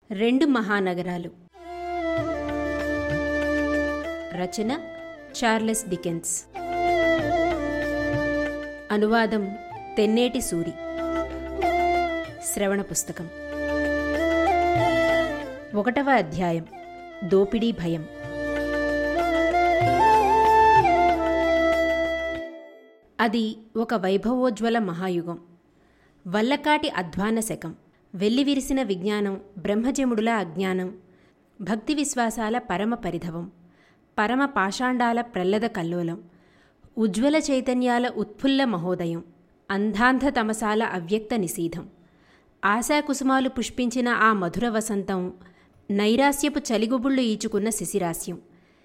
రెండు మహానగరాలు రచన Charles Dickens అనువాదం తెన్నేటి సూరి శ్రవణ పుస్తకం ఒకటవ అధ్యాయం దోపిడీ భయం అది ఒక వైభవోజ్వల మహాయుగం వల్లకాటి అధ్వాన శకం వెల్లివిరిసిన విజ్ఞానం బ్రహ్మజముడుల అజ్ఞానం భక్తి విశ్వాసాల పరమ పరిధవం పరమ పాషాండాల ప్రల్లద కల్లోలం ఉజ్వల చైతన్యాల ఉత్ఫుల్ల మహోదయం అంధాంధ తమసాల అవ్యక్త నిశీధం ఆశాకుసుమాలు పుష్పించిన ఆ మధుర వసంతం నైరాస్యపు చలిగుబుళ్ళు ఈచుకున్న శిశిరాస్యం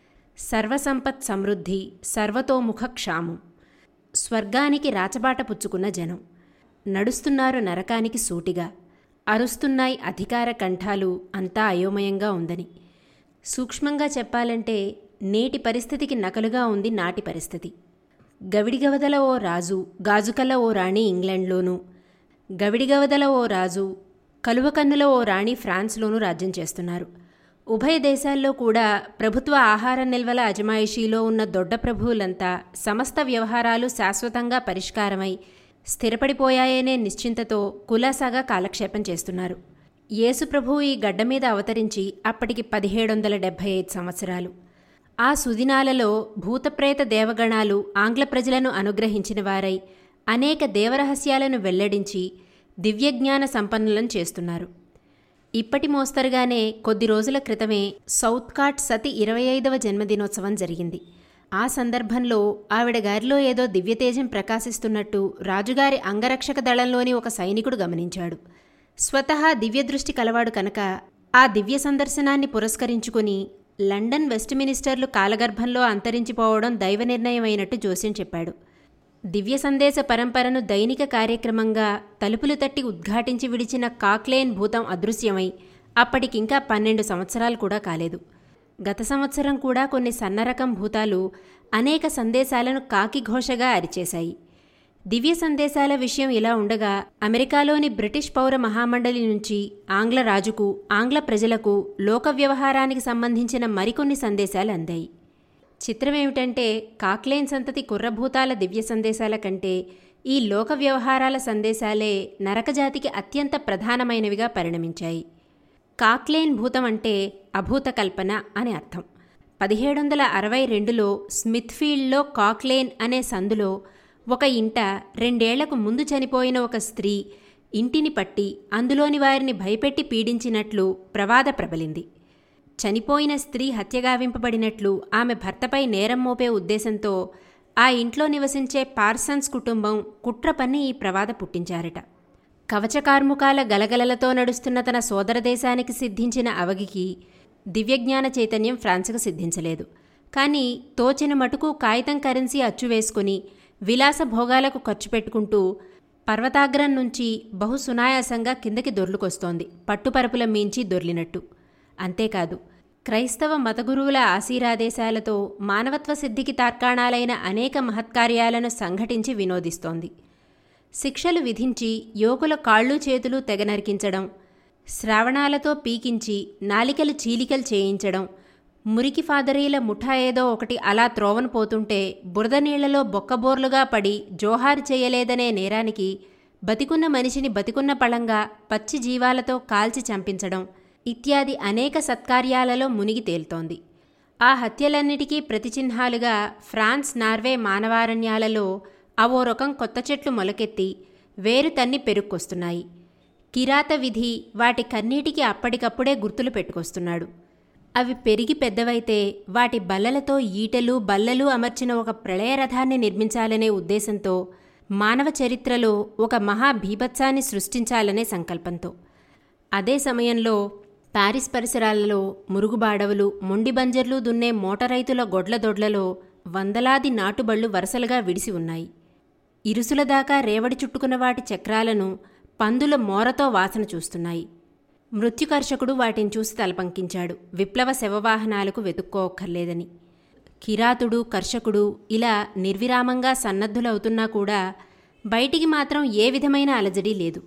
సర్వసంపత్ సమృద్ధి సర్వతోముఖ క్షామం స్వర్గానికి రాచబాట పుచ్చుకున్న జనం నడుస్తున్నారు నరకానికి సూటిగా అరుస్తున్నాయి అధికార కంఠాలు అంతా అయోమయంగా ఉందని సూక్ష్మంగా చెప్పాలంటే నేటి పరిస్థితికి నకలుగా ఉంది నాటి పరిస్థితి గవిడిగవదల ఓ రాజు గాజుకల్ల ఓ రాణి ఇంగ్లాండ్లోనూ గవిడిగవదల ఓ రాజు కలువకన్నుల ఓ రాణి ఫ్రాన్స్లోనూ రాజ్యం చేస్తున్నారు ఉభయ దేశాల్లో కూడా ప్రభుత్వ ఆహార నిల్వల అజమాయిషీలో ఉన్న దొడ్డ ప్రభువులంతా సమస్త వ్యవహారాలు శాశ్వతంగా పరిష్కారమై స్థిరపడిపోయాయనే నిశ్చింతతో కులాసాగా కాలక్షేపం చేస్తున్నారు యేసు ప్రభువు ఈ గడ్డ మీద అవతరించి అప్పటికి పదిహేడు వందల డెబ్భై ఐదు సంవత్సరాలు ఆ సుదినాలలో భూతప్రేత దేవగణాలు ఆంగ్ల ప్రజలను అనుగ్రహించిన వారై అనేక దేవరహస్యాలను వెల్లడించి దివ్యజ్ఞాన సంపన్నులను చేస్తున్నారు ఇప్పటి మోస్తరుగానే కొద్ది రోజుల క్రితమే సౌత్కాట్ సతి ఇరవై ఐదవ జన్మదినోత్సవం జరిగింది ఆ సందర్భంలో ఆవిడ గారిలో ఏదో దివ్యతేజం ప్రకాశిస్తున్నట్టు రాజుగారి అంగరక్షక దళంలోని ఒక సైనికుడు గమనించాడు స్వతహా దివ్యదృష్టి కలవాడు కనుక ఆ దివ్య సందర్శనాన్ని పురస్కరించుకుని లండన్ వెస్ట్మినిస్టర్లు కాలగర్భంలో అంతరించిపోవడం దైవ నిర్ణయమైనట్టు జోస్యం చెప్పాడు దివ్య సందేశ పరంపరను దైనిక కార్యక్రమంగా తలుపులు తట్టి ఉద్ఘాటించి విడిచిన కాక్లేన్ భూతం అదృశ్యమై అప్పటికింకా పన్నెండు సంవత్సరాలు కూడా కాలేదు గత సంవత్సరం కూడా కొన్ని సన్నరకం భూతాలు అనేక సందేశాలను కాకిఘోషగా అరిచేశాయి దివ్య సందేశాల విషయం ఇలా ఉండగా అమెరికాలోని బ్రిటిష్ పౌర మహామండలి నుంచి ఆంగ్ల రాజుకు ఆంగ్ల ప్రజలకు లోక వ్యవహారానికి సంబంధించిన మరికొన్ని సందేశాలు అందాయి చిత్రమేమిటంటే కాక్లేన్ సంతతి కుర్రభూతాల దివ్య సందేశాల కంటే ఈ లోక వ్యవహారాల సందేశాలే నరకజాతికి అత్యంత ప్రధానమైనవిగా పరిణమించాయి కాక్లేన్ భూతం అంటే అభూత కల్పన అని అర్థం పదిహేడు వందల అరవై రెండులో స్మిత్ఫీల్డ్లో కాక్లేన్ అనే సందులో ఒక ఇంట రెండేళ్లకు ముందు చనిపోయిన ఒక స్త్రీ ఇంటిని పట్టి అందులోని వారిని భయపెట్టి పీడించినట్లు ప్రవాద ప్రబలింది చనిపోయిన స్త్రీ హత్యగావింపబడినట్లు ఆమె భర్తపై నేరం మోపే ఉద్దేశంతో ఆ ఇంట్లో నివసించే పార్సన్స్ కుటుంబం కుట్ర పన్ని ఈ ప్రవాద పుట్టించారట కవచకార్ముకాల గలగలలతో నడుస్తున్న తన సోదరదేశానికి సిద్ధించిన అవగికి దివ్యజ్ఞాన చైతన్యం ఫ్రాన్స్కు సిద్ధించలేదు కానీ తోచిన మటుకు కాగితం కరెన్సీ అచ్చు వేసుకుని విలాస భోగాలకు ఖర్చు పెట్టుకుంటూ పర్వతాగ్రం నుంచి బహు సునాయాసంగా కిందకి దొర్లుకొస్తోంది పట్టుపరపుల మించి దొర్లినట్టు అంతేకాదు క్రైస్తవ మతగురువుల ఆశీరాదేశాలతో మానవత్వ సిద్ధికి తార్కాణాలైన అనేక మహత్కార్యాలను సంఘటించి వినోదిస్తోంది శిక్షలు విధించి యోగుల కాళ్ళు చేతులు తెగనరికించడం శ్రావణాలతో పీకించి నాలికలు చీలికలు చేయించడం మురికి ఫాదరీల ముఠా ఏదో ఒకటి అలా త్రోవను పోతుంటే బురద నీళ్లలో బొక్కబోర్లుగా పడి జోహారు చేయలేదనే నేరానికి బతికున్న మనిషిని బతికున్న పళంగా పచ్చి జీవాలతో కాల్చి చంపించడం ఇత్యాది అనేక సత్కార్యాలలో మునిగి తేలుతోంది ఆ హత్యలన్నిటికీ ప్రతిచిహ్నాలుగా ఫ్రాన్స్ నార్వే మానవారణ్యాలలో అవో రకం కొత్త చెట్లు మొలకెత్తి వేరు తన్ని పెరుక్కొస్తున్నాయి కిరాత విధి వాటి కన్నీటికి అప్పటికప్పుడే గుర్తులు పెట్టుకొస్తున్నాడు అవి పెరిగి పెద్దవైతే వాటి బల్లలతో ఈటలు బల్లలు అమర్చిన ఒక ప్రళయరథాన్ని నిర్మించాలనే ఉద్దేశంతో మానవ చరిత్రలో ఒక మహా భీభత్సాన్ని సృష్టించాలనే సంకల్పంతో అదే సమయంలో పారిస్ పరిసరాలలో మురుగుబాడవులు మొండి బంజర్లు దున్నే మోటరైతుల గొడ్ల దొడ్లలో వందలాది నాటుబళ్లు వరుసలుగా విడిసి ఉన్నాయి ఇరుసుల దాకా రేవడి చుట్టుకున్న వాటి చక్రాలను పందుల మోరతో వాసన చూస్తున్నాయి మృత్యుకర్షకుడు వాటిని చూసి తలపంకించాడు విప్లవ శవవాహనాలకు వెతుక్కోక్కర్లేదని కిరాతుడు కర్షకుడు ఇలా నిర్విరామంగా సన్నద్ధులవుతున్నా కూడా బయటికి మాత్రం ఏ విధమైన అలజడి లేదు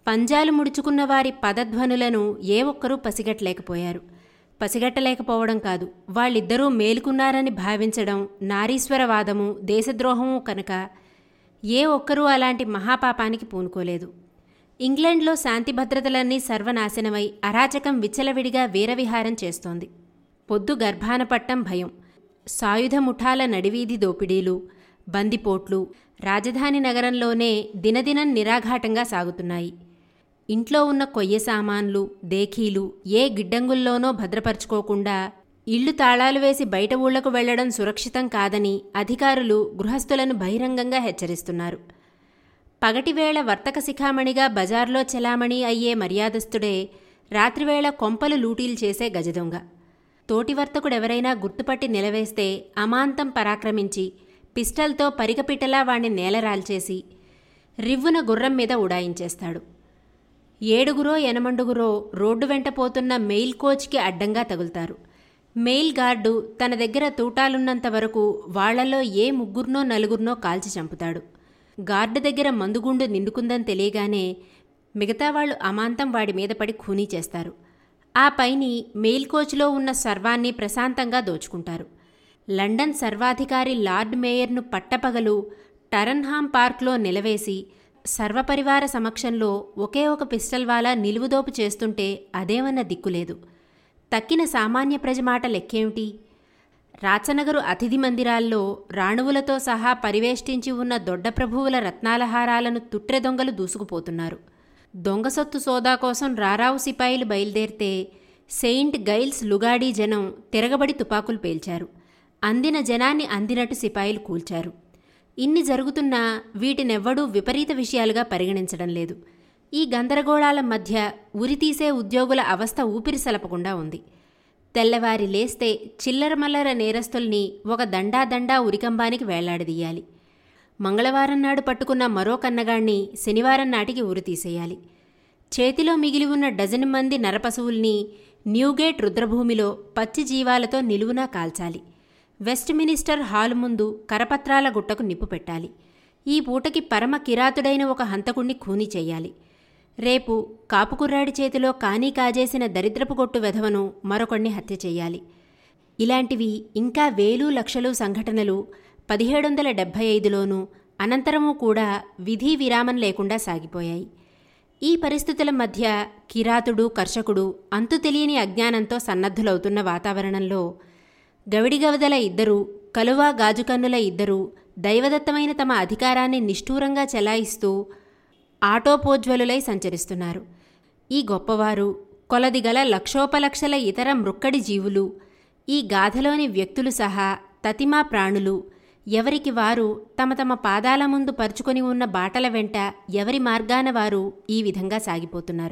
పంజాలు ముడుచుకున్న వారి పదధ్వనులను ఏ ఒక్కరూ పసిగట్టలేకపోయారు పసిగట్టలేకపోవడం కాదు వాళ్ళిద్దరూ మేలుకున్నారని భావించడం నారీశ్వరవాదము దేశద్రోహము కనుక ఏ ఒక్కరూ అలాంటి మహాపాపానికి పూనుకోలేదు ఇంగ్లండ్లో శాంతి భద్రతలన్నీ సర్వనాశనమై అరాచకం విచ్చలవిడిగా వీరవిహారం చేస్తోంది పొద్దు గర్భాన పట్టం భయం సాయుధ ముఠాల నడివీధి దోపిడీలు బందిపోట్లు రాజధాని నగరంలోనే దినదినం నిరాఘాటంగా సాగుతున్నాయి ఇంట్లో ఉన్న కొయ్య సామాన్లు దేఖీలు ఏ గిడ్డంగుల్లోనో భద్రపరుచుకోకుండా ఇళ్లు తాళాలు వేసి బయట ఊళ్లకు వెళ్లడం సురక్షితం కాదని అధికారులు గృహస్థులను బహిరంగంగా హెచ్చరిస్తున్నారు పగటివేళ వర్తక శిఖామణిగా బజార్లో చెలామణి అయ్యే మర్యాదస్తుడే రాత్రివేళ కొంపలు లూటీలు చేసే గజదొంగ తోటి వర్తకుడెవరైనా గుర్తుపట్టి నిలవేస్తే అమాంతం పరాక్రమించి పిస్టల్తో పరికపిట్టలా వాణ్ణి నేలరాల్చేసి రివ్వున గుర్రం మీద ఉడాయించేస్తాడు ఏడుగురో ఎనమండుగురో రోడ్డు వెంట పోతున్న మెయిల్ కోచ్కి అడ్డంగా తగులుతారు మెయిల్ గార్డు తన దగ్గర తూటాలున్నంత వరకు వాళ్లలో ఏ ముగ్గురునో నలుగురినో కాల్చి చంపుతాడు గార్డు దగ్గర మందుగుండు నిండుకుందని తెలియగానే మిగతా వాళ్ళు అమాంతం వాడి మీద పడి ఖూనీ చేస్తారు ఆ పైని మెయిల్ కోచ్లో ఉన్న సర్వాన్ని ప్రశాంతంగా దోచుకుంటారు లండన్ సర్వాధికారి లార్డ్ మేయర్ను పట్టపగలు టరన్హామ్ పార్క్లో నిలవేసి సర్వపరివార సమక్షంలో ఒకే ఒక పిస్టల్ వాలా నిలువుదోపు చేస్తుంటే అదేమన్న దిక్కులేదు తక్కిన సామాన్య ప్రజ మాట లెక్కేమిటి రాచనగరు అతిథి మందిరాల్లో రాణువులతో సహా పరివేష్టించి ఉన్న దొడ్డ ప్రభువుల రత్నాలహారాలను తుట్రె దొంగలు దూసుకుపోతున్నారు దొంగసొత్తు సోదా కోసం రారావు సిపాయిలు బయలుదేరితే సెయింట్ గైల్స్ లుగాడీ జనం తిరగబడి తుపాకులు పేల్చారు అందిన జనాన్ని అందినట్టు సిపాయిలు కూల్చారు ఇన్ని జరుగుతున్నా వీటినెవ్వడూ విపరీత విషయాలుగా పరిగణించడం లేదు ఈ గందరగోళాల మధ్య ఉరితీసే ఉద్యోగుల అవస్థ ఊపిరి సలపకుండా ఉంది తెల్లవారి లేస్తే చిల్లరమల్లర నేరస్తుల్ని ఒక దండాదండా ఉరికంబానికి వేళ్లాడదీయాలి మంగళవారం నాడు పట్టుకున్న మరో కన్నగాణ్ణి శనివారం నాటికి ఉరి తీసేయాలి చేతిలో మిగిలి ఉన్న డజన్ మంది నరపశువుల్ని న్యూగేట్ రుద్రభూమిలో పచ్చి జీవాలతో నిలువునా కాల్చాలి వెస్ట్ మినిస్టర్ హాల్ ముందు కరపత్రాల గుట్టకు నిప్పు పెట్టాలి ఈ పూటకి పరమ కిరాతుడైన ఒక హంతకుణ్ణి ఖూనీ చెయ్యాలి రేపు కాపుకుర్రాడి చేతిలో కానీ కాజేసిన దరిద్రపు కొట్టు వెధవను మరొకణ్ణి హత్య చెయ్యాలి ఇలాంటివి ఇంకా వేలు లక్షలు సంఘటనలు పదిహేడు వందల డెబ్భై ఐదులోనూ అనంతరము కూడా విధి విరామం లేకుండా సాగిపోయాయి ఈ పరిస్థితుల మధ్య కిరాతుడు కర్షకుడు అంతు తెలియని అజ్ఞానంతో సన్నద్ధులవుతున్న వాతావరణంలో గవిడిగవదల ఇద్దరూ కలువ గాజుకన్నుల ఇద్దరూ దైవదత్తమైన తమ అధికారాన్ని నిష్ఠూరంగా చెలాయిస్తూ ఆటోపోజ్వలులై సంచరిస్తున్నారు ఈ గొప్పవారు కొలదిగల లక్షోపలక్షల ఇతర మృక్కడి జీవులు ఈ గాథలోని వ్యక్తులు సహా తతిమా ప్రాణులు ఎవరికి వారు తమ తమ పాదాల ముందు పరుచుకొని ఉన్న బాటల వెంట ఎవరి మార్గాన వారు ఈ విధంగా సాగిపోతున్నారు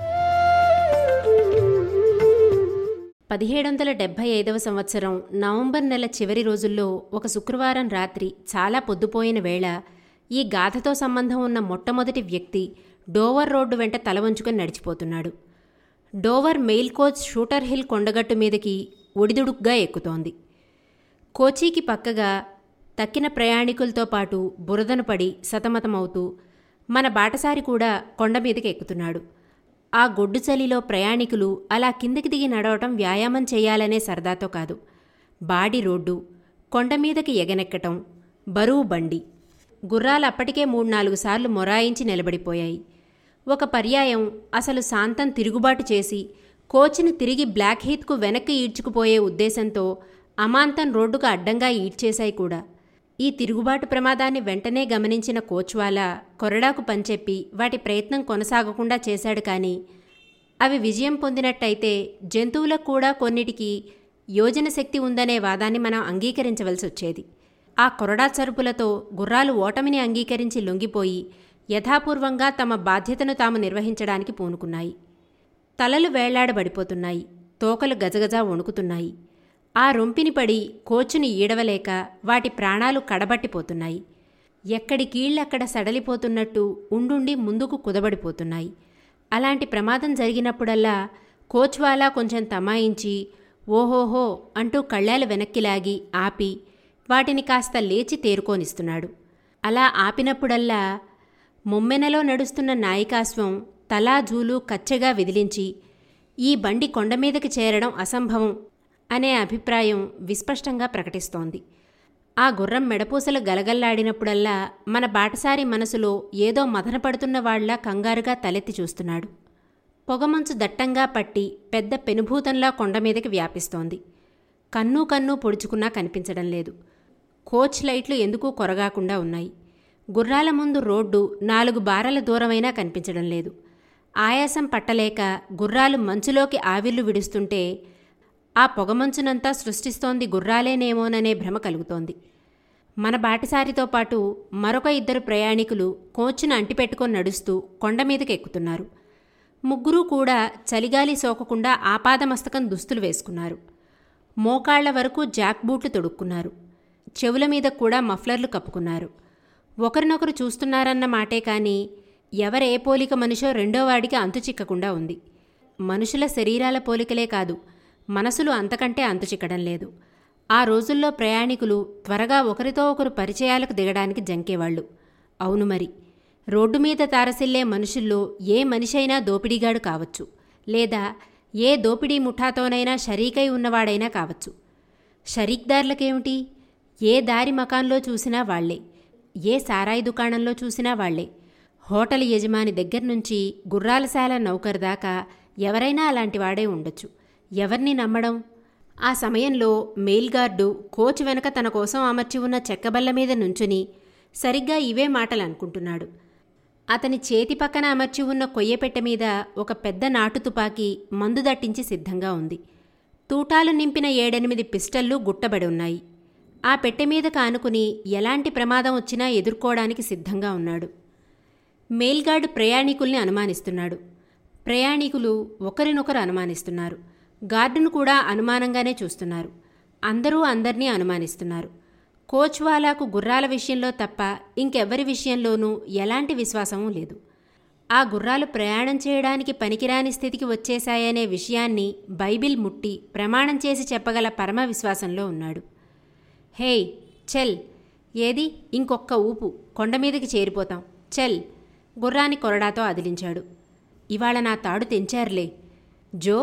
పదిహేడు వందల డెబ్భై ఐదవ సంవత్సరం నవంబర్ నెల చివరి రోజుల్లో ఒక శుక్రవారం రాత్రి చాలా పొద్దుపోయిన వేళ ఈ గాథతో సంబంధం ఉన్న మొట్టమొదటి వ్యక్తి డోవర్ రోడ్డు వెంట తల వంచుకొని నడిచిపోతున్నాడు Dover mail coach Shooter Hill కొండగట్టు మీదకి ఒడిదుడుగ్గా ఎక్కుతోంది కోచీకి పక్కగా తక్కిన ప్రయాణికులతో పాటు బురదను పడి సతమతమవుతూ మన బాటసారి కూడా కొండ మీదకి ఎక్కుతున్నాడు ఆ గొడ్డు చలిలో ప్రయాణికులు అలా కిందకి దిగి నడవటం వ్యాయామం చేయాలనే సరదాతో కాదు బాడి రోడ్డు కొండ మీదకి ఎగనెక్కటం బరువు బండి గుర్రాలు అప్పటికే మూడు నాలుగు సార్లు మొరాయించి నిలబడిపోయాయి ఒక పర్యాయం అసలు శాంతం తిరుగుబాటు చేసి కోచ్ని తిరిగి బ్లాక్ హీత్కు వెనక్కి ఈడ్చుకుపోయే ఉద్దేశంతో అమాంతం రోడ్డుకు అడ్డంగా ఈడ్చేశాయి కూడా ఈ తిరుగుబాటు ప్రమాదాన్ని వెంటనే గమనించిన కోచ్వాలా కొరడాకు పంచెప్పి వాటి ప్రయత్నం కొనసాగకుండా చేశాడు కానీ అవి విజయం పొందినట్టయితే జంతువులకు కూడా కొన్నిటికి యోజన శక్తి ఉందనే వాదాన్ని మనం అంగీకరించవలసి వచ్చేది ఆ కొరడా చరుపులతో గుర్రాలు ఓటమిని అంగీకరించి లొంగిపోయి యథాపూర్వంగా తమ బాధ్యతను తాము నిర్వహించడానికి పూనుకున్నాయి తలలు వేళ్లాడబడిపోతున్నాయి తోకలు గజగజ వణుకుతున్నాయి ఆ రొంపిని పడి కోచుని ఈడవలేక వాటి ప్రాణాలు కడబట్టిపోతున్నాయి ఎక్కడి కీళ్ళక్కడ సడలిపోతున్నట్టు ఉండుండి ముందుకు కుదబడిపోతున్నాయి అలాంటి ప్రమాదం జరిగినప్పుడల్లా కోచ్వాలా కొంచెం తమాయించి ఓహోహో అంటూ కళ్ళాలు వెనక్కి లాగి ఆపి వాటిని కాస్త లేచి తేరుకోనిస్తున్నాడు అలా ఆపినప్పుడల్లా ముమ్మెనలో నడుస్తున్న నాయికాస్వం తలాజూలు కచ్చెగా విదిలించి ఈ బండి కొండ మీదకి చేరడం అసంభవం అనే అభిప్రాయం విస్పష్టంగా ప్రకటిస్తోంది ఆ గుర్రం మెడపూసలు గలగల్లాడినప్పుడల్లా మన బాటసారి మనసులో ఏదో మదనపడుతున్న వాళ్లా కంగారుగా తలెత్తి చూస్తున్నాడు పొగమంచు దట్టంగా పట్టి పెద్ద పెనుభూతంలా కొండ మీదకి వ్యాపిస్తోంది కన్ను కన్ను పొడుచుకున్నా కనిపించడం లేదు కోచ్ లైట్లు ఎందుకు కొరగాకుండా ఉన్నాయి గుర్రాల ముందు రోడ్డు నాలుగు బారల దూరమైనా కనిపించడం లేదు ఆయాసం పట్టలేక గుర్రాలు మంచులోకి ఆవిర్లు విడుస్తుంటే ఆ పొగమంచునంతా సృష్టిస్తోంది గుర్రాలేనేమోననే భ్రమ కలుగుతోంది మన బాటసారితో పాటు మరొక ఇద్దరు ప్రయాణికులు కోచ్ను అంటిపెట్టుకొని నడుస్తూ కొండ మీదకి ఎక్కుతున్నారు ముగ్గురూ కూడా చలిగాలి సోకకుండా ఆపాదమస్తకం దుస్తులు వేసుకున్నారు మోకాళ్ల వరకు జాక్ బూట్లు తొడుక్కున్నారు చెవుల మీద కూడా మఫ్లర్లు కప్పుకున్నారు ఒకరినొకరు చూస్తున్నారన్న మాటే కానీ ఎవరే పోలిక మనిషో రెండో వాడికి అంతు చిక్కకుండా ఉంది మనుషుల శరీరాల పోలికలే కాదు మనసులు అంతకంటే అంతు చిక్కడం లేదు ఆ రోజుల్లో ప్రయాణికులు త్వరగా ఒకరితో ఒకరు పరిచయాలకు దిగడానికి జంకేవాళ్లు అవును మరి రోడ్డు మీద తారసిల్లే మనుషుల్లో ఏ మనిషైనా దోపిడీగాడు కావచ్చు లేదా ఏ దోపిడీ ముఠాతోనైనా షరీకై ఉన్నవాడైనా కావచ్చు షరీక్దార్లకేమిటి ఏ దారి మకాన్లో చూసినా వాళ్లే ఏ సారాయి దుకాణంలో చూసినా వాళ్లే హోటల్ యజమాని దగ్గర నుంచి గుర్రాలశాల నౌకర్ దాకా ఎవరైనా అలాంటి వాడే ఉండొచ్చు ఎవరిని నమ్మడం ఆ సమయంలో మెయిల్గార్డు కోచ్ వెనక తన కోసం అమర్చి ఉన్న చెక్కబల్ల మీద నుంచుని సరిగ్గా ఇవే మాటలు అనుకుంటున్నాడు అతని చేతి పక్కన అమర్చి ఉన్న కొయ్యపెట్టె మీద ఒక పెద్ద నాటు తుపాకీ మందు దట్టించి సిద్ధంగా ఉంది తూటాలు నింపిన ఏడెనిమిది పిస్టళ్ళు గుట్టబడి ఉన్నాయి ఆ పెట్టె మీద కానుకుని ఎలాంటి ప్రమాదం వచ్చినా ఎదుర్కోవడానికి సిద్ధంగా ఉన్నాడు మెయిల్గార్డు ప్రయాణికుల్ని అనుమానిస్తున్నాడు ప్రయాణికులు ఒకరినొకరు అనుమానిస్తున్నారు గార్డును కూడా అనుమానంగానే చూస్తున్నారు అందరూ అందర్నీ అనుమానిస్తున్నారు కోచ్వాలాకు గుర్రాల విషయంలో తప్ప ఇంకెవ్వరి విషయంలోనూ ఎలాంటి విశ్వాసమూ లేదు ఆ గుర్రాలు ప్రయాణం చేయడానికి పనికిరాని స్థితికి వచ్చేశాయనే విషయాన్ని బైబిల్ ముట్టి ప్రమాణం చేసి చెప్పగల పరమ విశ్వాసంలో ఉన్నాడు హేయ్ చెల్ ఏది ఇంకొక్క ఊపు కొండ మీదకి చేరిపోతాం చెల్ గుర్రాన్ని కొరడాతో అదిలించాడు ఇవాళ నా తాడు తెంచారులే జో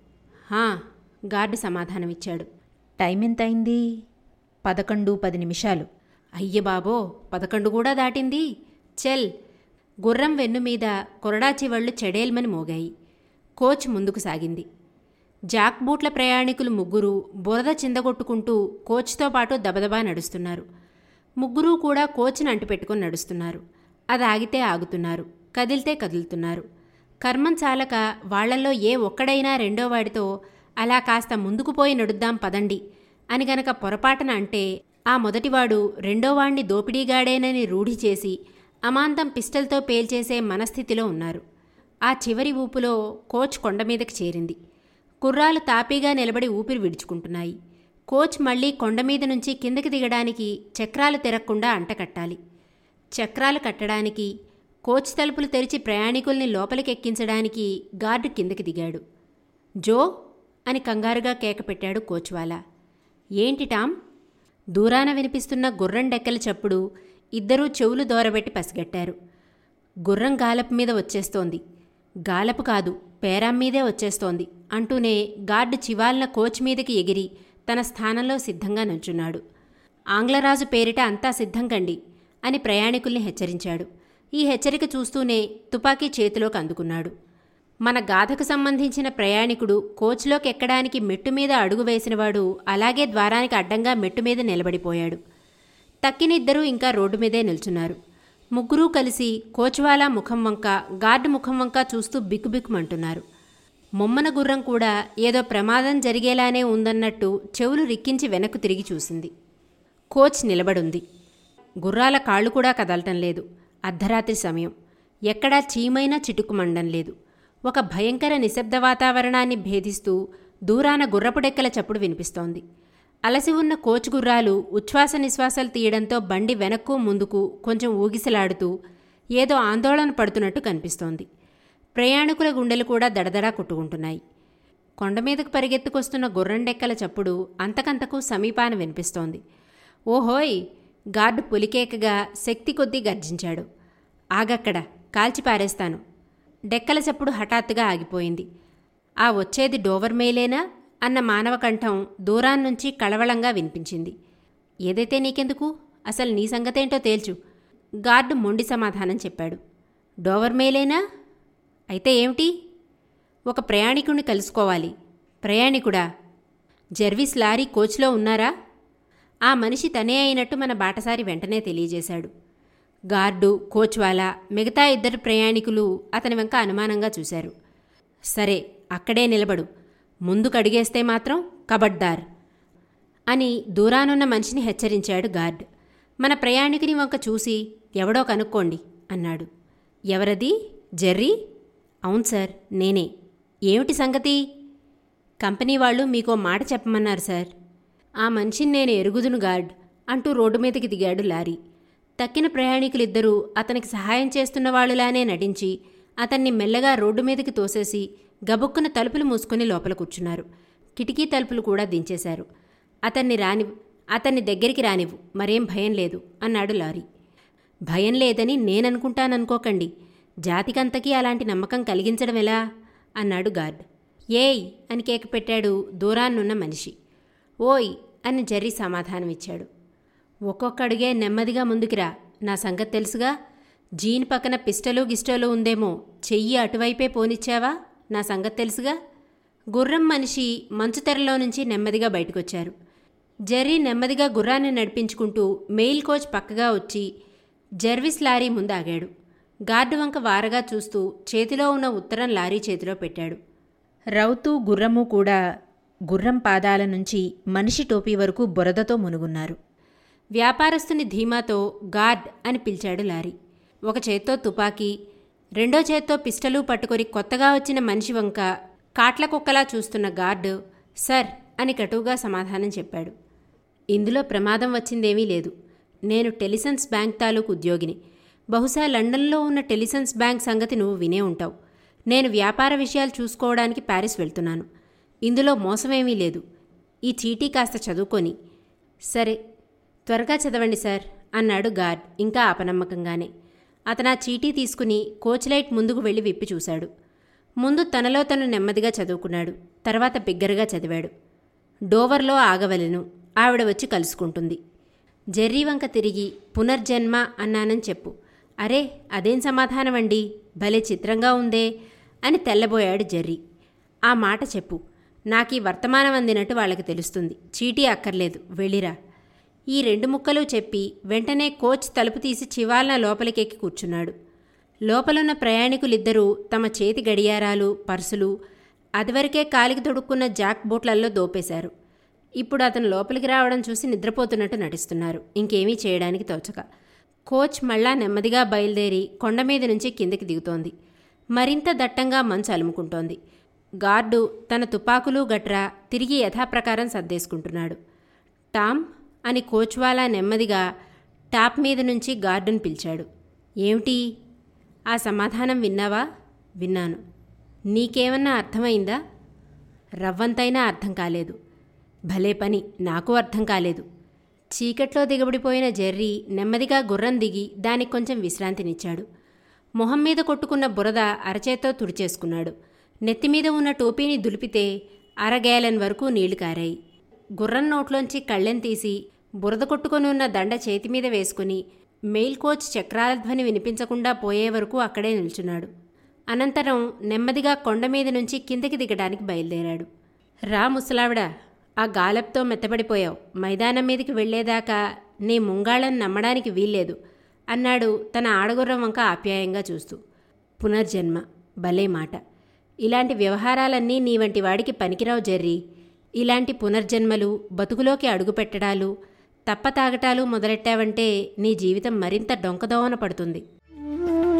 హా గార్డు సమాధానమిచ్చాడు టైం ఎంతైంది పదకొండు పది నిమిషాలు అయ్య బాబో పదకొండు కూడా దాటింది చెల్ గుర్రం వెన్ను మీద కొరడా చివళ్ళు చెడేల్మని మోగాయి కోచ్ ముందుకు సాగింది జాక్ బూట్ల ప్రయాణికులు ముగ్గురు బురద చిందగొట్టుకుంటూ కోచ్తో పాటు దబదబా నడుస్తున్నారు ముగ్గురూ కూడా కోచ్ని అంటిపెట్టుకుని నడుస్తున్నారు అది ఆగితే ఆగుతున్నారు కదిలితే కదులుతున్నారు కర్మం చాలక వాళ్లల్లో ఏ ఒక్కడైనా రెండో వాడితో అలా కాస్త ముందుకు పోయి నడుద్దాం పదండి అని గనక పొరపాటున అంటే ఆ మొదటివాడు రెండోవాణ్ణి దోపిడీగాడేనని రూఢి చేసి అమాంతం పిస్టల్తో పేల్చేసే మనస్థితిలో ఉన్నారు ఆ చివరి ఊపులో కోచ్ కొండ మీదకి చేరింది కుర్రాలు తాపీగా నిలబడి ఊపిరి విడుచుకుంటున్నాయి కోచ్ మళ్లీ కొండ మీద నుంచి కిందకి దిగడానికి చక్రాలు తిరగకుండా అంటకట్టాలి చక్రాలు కట్టడానికి కోచ్ తలుపులు తెరిచి ప్రయాణికుల్ని లోపలికి ఎక్కించడానికి గార్డు కిందకి దిగాడు జో అని కంగారుగా కేకపెట్టాడు కోచ్వాలా ఏంటి టామ్ దూరాన వినిపిస్తున్న గుర్రం డెక్కల చప్పుడు ఇద్దరూ చెవులు దోరబెట్టి పసిగట్టారు గుర్రం గాలపు మీద వచ్చేస్తోంది గాలపు కాదు పేరాం మీదే వచ్చేస్తోంది అంటూనే గార్డు చివాల్న కోచ్ మీదకి ఎగిరి తన స్థానంలో సిద్ధంగా నుంచున్నాడు ఆంగ్లరాజు పేరిట అంతా సిద్ధం కండి అని ప్రయాణికుల్ని హెచ్చరించాడు ఈ హెచ్చరిక చూస్తూనే తుపాకీ చేతిలోకి అందుకున్నాడు మన గాథకు సంబంధించిన ప్రయాణికుడు కోచ్లోకి ఎక్కడానికి మెట్టు మీద అడుగు వేసినవాడు అలాగే ద్వారానికి అడ్డంగా మెట్టు మీద నిలబడిపోయాడు తక్కినిద్దరూ ఇంకా రోడ్డు మీదే నిల్చున్నారు ముగ్గురూ కలిసి కోచ్వాలా ముఖం వంక గార్డు ముఖం వంక చూస్తూ బిక్కుబిక్కుమంటున్నారు మొమ్మన గుర్రం కూడా ఏదో ప్రమాదం జరిగేలానే ఉందన్నట్టు చెవులు రిక్కించి వెనక్కు తిరిగి చూసింది కోచ్ నిలబడుంది గుర్రాల కాళ్ళు కూడా కదలటం లేదు అర్ధరాత్రి సమయం ఎక్కడా చీమైనా చిటుకుమండం లేదు ఒక భయంకర నిశ్శబ్ద వాతావరణాన్ని భేదిస్తూ దూరాన గుర్రపుడెక్కల చప్పుడు వినిపిస్తోంది అలసి ఉన్న కోచ్ గుర్రాలు ఉచ్ఛ్వాస నిశ్వాసాలు తీయడంతో బండి వెనక్కు ముందుకు కొంచెం ఊగిసలాడుతూ ఏదో ఆందోళన పడుతున్నట్టు కనిపిస్తోంది ప్రయాణికుల గుండెలు కూడా దడదడా కొట్టుకుంటున్నాయి కొండ మీదకు పరిగెత్తుకొస్తున్న గుర్రం డెక్కల చప్పుడు అంతకంతకు సమీపాన వినిపిస్తోంది ఓహోయ్ గార్డు పులికేకగా శక్తి కొద్దీ గర్జించాడు ఆగక్కడ కాల్చి పారేస్తాను డెక్కల చప్పుడు హఠాత్తుగా ఆగిపోయింది ఆ వచ్చేది డోవర్ మేలేనా అన్న మానవ కంఠం దూరాన్నుంచి కళవళంగా వినిపించింది ఏదైతే నీకెందుకు అసలు నీ సంగతేంటో తేల్చు గార్డు మొండి సమాధానం చెప్పాడు డోవర్ మేలేనా అయితే ఏమిటి ఒక ప్రయాణికుణ్ణి కలుసుకోవాలి ప్రయాణికుడా జర్విస్ లారీ కోచ్లో ఉన్నారా ఆ మనిషి తనే అయినట్టు మన బాటసారి వెంటనే తెలియజేశాడు గార్డు కోచ్వాలా మిగతా ఇద్దరు ప్రయాణికులు అతని వంక అనుమానంగా చూశారు సరే అక్కడే నిలబడు ముందుకు అడిగేస్తే మాత్రం కబడ్దార్ అని దూరానున్న మనిషిని హెచ్చరించాడు గార్డ్ మన ప్రయాణికుని వంక చూసి ఎవడో కనుక్కోండి అన్నాడు ఎవరది జెర్రీ అవును సార్ నేనే ఏమిటి సంగతి కంపెనీ వాళ్ళు మీకో మాట చెప్పమన్నారు సార్ ఆ మనిషిని నేను ఎరుగుదును గార్డ్ అంటూ రోడ్డు మీదకి దిగాడు లారీ తక్కిన ప్రయాణికులిద్దరూ అతనికి సహాయం చేస్తున్న వాళ్ళులానే నటించి అతన్ని మెల్లగా రోడ్డు మీదకి తోసేసి గబుక్కున తలుపులు మూసుకుని లోపల కూర్చున్నారు కిటికీ తలుపులు కూడా దించేశారు అతన్ని రాని అతన్ని దగ్గరికి రానివ్వు మరేం భయం లేదు అన్నాడు లారీ భయం లేదని నేననుకుంటాననుకోకండి జాతికంతకీ అలాంటి నమ్మకం కలిగించడం ఎలా అన్నాడు గార్డ్ ఏయ్ అని కేక పెట్టాడు దూరాన్నున్న మనిషి ఓయ్ అని జర్రీ సమాధానమిచ్చాడు ఒక్కొక్కడుగే నెమ్మదిగా ముందుకిరా నా సంగతి తెలుసుగా జీన్ పక్కన పిస్టలు గిస్టలు ఉందేమో చెయ్యి అటువైపే పోనిచ్చావా నా సంగతి తెలుసుగా గుర్రం మనిషి మంచు తెరలో నుంచి నెమ్మదిగా బయటకొచ్చారు జెర్రీ నెమ్మదిగా గుర్రాన్ని నడిపించుకుంటూ మెయిల్ కోచ్ పక్కగా వచ్చి జర్విస్ లారీ ముందు ఆగాడు గార్డు వంక వారగా చూస్తూ చేతిలో ఉన్న ఉత్తరం లారీ చేతిలో పెట్టాడు రౌతు గుర్రము కూడా గుర్రం పాదాల నుంచి మనిషి టోపీ వరకు బురదతో మునుగున్నారు వ్యాపారస్తుని ధీమాతో గార్డ్ అని పిలిచాడు లారీ ఒక చేత్తో తుపాకీ రెండో చేత్తో పిస్టలు పట్టుకొని కొత్తగా వచ్చిన మనిషి వంక కాట్ల కుక్కలా చూస్తున్న గార్డు సర్ అని కటువుగా సమాధానం చెప్పాడు ఇందులో ప్రమాదం వచ్చిందేమీ లేదు నేను టెలిసన్స్ బ్యాంక్ తాలూకు ఉద్యోగిని బహుశా లండన్లో ఉన్న టెలిసన్స్ బ్యాంక్ సంగతి నువ్వు వినే ఉంటావు నేను వ్యాపార విషయాలు చూసుకోవడానికి ప్యారిస్ వెళ్తున్నాను ఇందులో మోసమేమీ లేదు ఈ చీటీ కాస్త చదువుకొని సరే త్వరగా చదవండి సార్ అన్నాడు గార్డ్ ఇంకా అపనమ్మకంగానే అతను ఆ చీటీ తీసుకుని కోచ్ లైట్ ముందుకు వెళ్ళి విప్పి చూశాడు ముందు తనలో తను నెమ్మదిగా చదువుకున్నాడు తర్వాత బిగ్గరగా చదివాడు డోవర్లో ఆగవలెను ఆవిడ వచ్చి కలుసుకుంటుంది జెర్రీ వంక తిరిగి పునర్జన్మ అన్నానని చెప్పు అరే అదేం సమాధానమండి భలే చిత్రంగా ఉందే అని తెల్లబోయాడు జెర్రీ ఆ మాట చెప్పు నాకీ వర్తమానం అందినట్టు వాళ్ళకి తెలుస్తుంది చీటీ అక్కర్లేదు వెళ్ళిరా ఈ రెండు ముక్కలు చెప్పి వెంటనే కోచ్ తలుపు తీసి చివాలన లోపలికెక్కి కూర్చున్నాడు లోపలున్న ప్రయాణికులిద్దరూ తమ చేతి గడియారాలు పర్సులు అదివరకే కాలికి తొడుక్కున్న జాక్ బోట్లల్లో దోపేశారు ఇప్పుడు అతను లోపలికి రావడం చూసి నిద్రపోతున్నట్టు నటిస్తున్నారు ఇంకేమీ చేయడానికి తోచక కోచ్ మళ్ళా నెమ్మదిగా బయలుదేరి కొండ మీద నుంచి కిందకి దిగుతోంది మరింత దట్టంగా మంచు అలుముకుంటోంది గార్డు తన తుపాకులు గట్రా తిరిగి యథాప్రకారం సర్దేసుకుంటున్నాడు టామ్ అని కోచ్వాలా నెమ్మదిగా టాప్ మీద నుంచి గార్డును పిలిచాడు ఏమిటి ఆ సమాధానం విన్నావా విన్నాను నీకేమన్నా అర్థమైందా రవ్వంతైనా అర్థం కాలేదు భలే పని నాకు అర్థం కాలేదు చీకట్లో దిగబడిపోయిన జెర్రీ నెమ్మదిగా గుర్రం దిగి దానికి కొంచెం విశ్రాంతినిచ్చాడు మొహం మీద కొట్టుకున్న బురద అరచేత్తో తుడిచేసుకున్నాడు నెత్తిమీద ఉన్న టోపీని దులిపితే అరగేలన్ వరకు నీళ్లు కారాయి గుర్రం నోట్లోంచి కళ్ళెం తీసి బురద కొట్టుకొని ఉన్న దండ చేతి మీద వేసుకుని మెయిల్ కోచ్ చక్రాల ధ్వని వినిపించకుండా పోయే వరకు అక్కడే నిల్చున్నాడు అనంతరం నెమ్మదిగా కొండ మీద నుంచి కిందకి దిగడానికి బయలుదేరాడు రా ముసలావిడ ఆ గాలప్తో మెత్తబడిపోయావు మైదానం మీదకి వెళ్లేదాకా నీ ముంగాళ్ళని నమ్మడానికి వీల్లేదు అన్నాడు తన ఆడగుర్రం వంక ఆప్యాయంగా చూస్తూ పునర్జన్మ భలే మాట ఇలాంటి వ్యవహారాలన్నీ నీ వంటి వాడికి పనికిరావు జెర్రీ ఇలాంటి పునర్జన్మలు బతుకులోకి అడుగుపెట్టడాలు తప్పతాగటాలు మొదలెట్టావంటే నీ జీవితం మరింత డొంకదోవన పడుతుంది